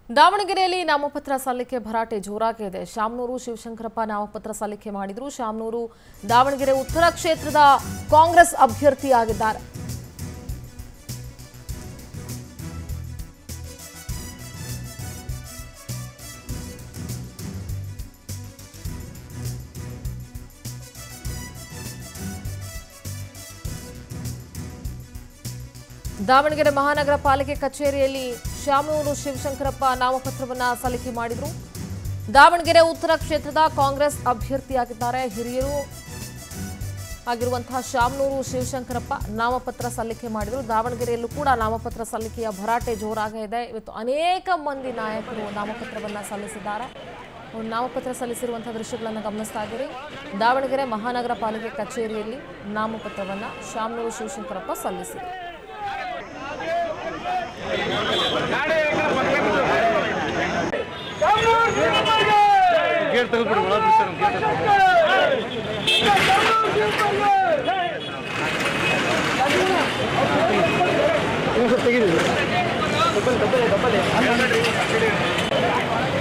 ದಾವಣಗೆರೆಯಲ್ಲಿ ನಾಮಪತ್ರ ಸಲ್ಲಿಕೆ ಭರಾಟೆ ಜೋರಾಗಿದೆ ಶಾಮನೂರು ಶಿವಶಂಕರಪ್ಪ ನಾಮಪತ್ರ ಸಲ್ಲಿಕೆ ಮಾಡಿದ್ರು ಶಾಮನೂರು ದಾವಣಗೆರೆ ಉತ್ತರ ಕ್ಷೇತ್ರದ ಕಾಂಗ್ರೆಸ್ ಅಭ್ಯರ್ಥಿಯಾಗಿದ್ದಾರೆ ದಾವಣಗೆರೆ ಮಹಾನಗರ ಪಾಲಿಕೆ ಕಚೇರಿಯಲ್ಲಿ ಶಾಮನೂರು ಶಿವಶಂಕರಪ್ಪ ನಾಮಪತ್ರವನ್ನ ಸಲ್ಲಿಕೆ ಮಾಡಿದ್ರು ದಾವಣಗೆರೆ ಉತ್ತರ ಕ್ಷೇತ್ರದ ಕಾಂಗ್ರೆಸ್ ಅಭ್ಯರ್ಥಿಯಾಗಿದ್ದಾರೆ ಹಿರಿಯರು ಆಗಿರುವಂತಹ ಶಾಮನೂರು ಶಿವಶಂಕರಪ್ಪ ನಾಮಪತ್ರ ಸಲ್ಲಿಕೆ ಮಾಡಿದರು ದಾವಣಗೆರೆಯಲ್ಲೂ ಕೂಡ ನಾಮಪತ್ರ ಸಲ್ಲಿಕೆಯ ಭರಾಟೆ ಜೋರಾಗಿದೆ ಇವತ್ತು ಅನೇಕ ಮಂದಿ ನಾಯಕರು ನಾಮಪತ್ರವನ್ನ ಸಲ್ಲಿಸಿದ್ದಾರೆ ಅವ್ರು ನಾಮಪತ್ರ ಸಲ್ಲಿಸಿರುವಂತಹ ದೃಶ್ಯಗಳನ್ನು ಗಮನಿಸ್ತಾ ಇದ್ದೀರಿ ದಾವಣಗೆರೆ ಮಹಾನಗರ ಪಾಲಿಕೆ ಕಚೇರಿಯಲ್ಲಿ ನಾಮಪತ್ರವನ್ನ ಶಾಮನೂರು ಶಿವಶಂಕರಪ್ಪ ಸಲ್ಲಿಸಿದರು ಗೇಟ್ ತೆಗೆದ್ಬಿಡಿ ಒಳಗೆ ಬಿಡ್ತಾರೆ ಗೇಟ್ ತೆಗೀರಿ